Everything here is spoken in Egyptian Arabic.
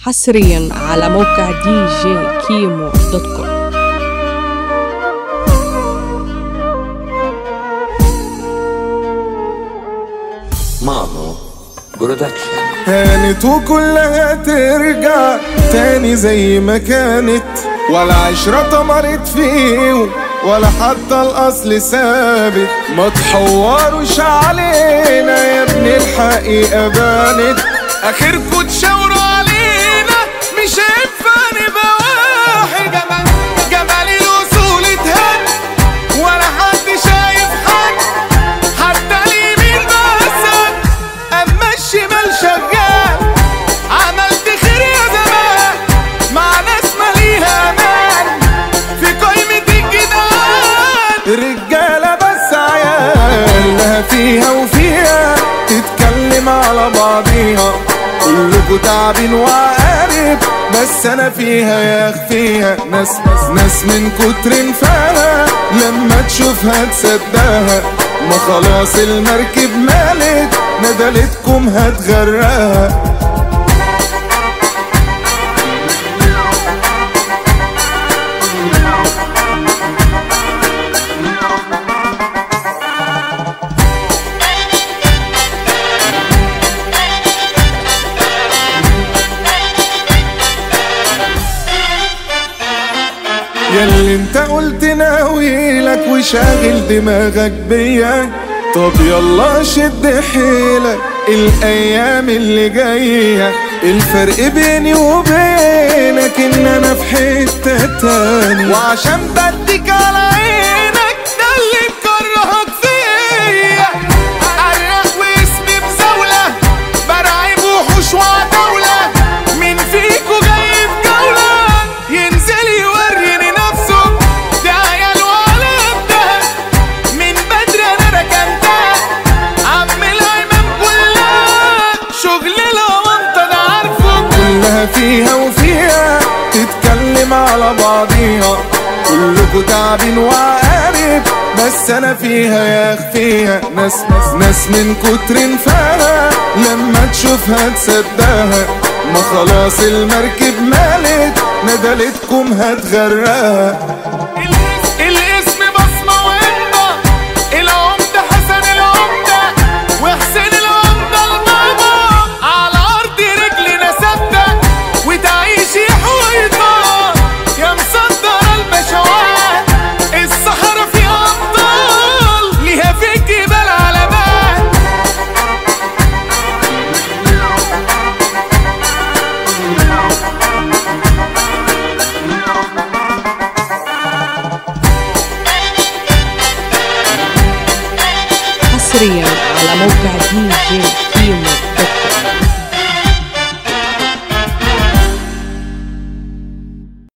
حصريا على موقع دي جي كيمو دوت كوم مانو برودكشن هانت وكلها ترجع تاني زي ما كانت ولا عشرة طمرت فيه ولا حتى الأصل ثابت ما تحوروش علينا يا ابن الحقيقة بانت آخركوا تشاوروا علينا مش هينفع نبقى واحد جمال جمال الوصول اتهد ولا حد شايف حد حتى اليمين بسد اما الشمال شغال عملت خير يا زمان مع ناس ماليها امان في قايمة الجدعان رجالة بس عيال لها فيها وفيها تتكلم على بعضيها كلكوا تعبين وعارف بس انا فيها يا اخفيها ناس ناس من كتر نفاها لما تشوفها تصدقها ما خلاص المركب مالت ندلتكم هتغرقها ياللي انت قلت ناويلك وشاغل دماغك بيا طب يلا شد حيلك الايام اللي جايه الفرق بيني وبينك ان انا في حته تاني وعشان بديك على عينك ده اللي مكرهك فيا عرق واسمي بزاوله برعب وحوش وعتاوله مين فيكو جاي في جوله ينزل يوريني نفسه دي عيال ولا الدهب من بدري انا ركنتها عم الايمن كلها شغل الاونطه انا عارفه كلها فيها وفيها تتكلم على بعضيها كلكوا تعبين وعارف بس انا فيها يا اخفيها ناس ناس من كتر نفاها لما تشوفها تصدقها ما خلاص المركب مالت ندلتكم هتغرقها الاسم بصمة وإمضة العمدة حسن العمدة وحسين العمدة البابا على أرض رجلنا ثابتة وتعيشي حويطة يا مصدرة البشوات الصحراء في أبطال ليها في الجبال علامات حصريا على موقع دي جي كيمو دوت كوم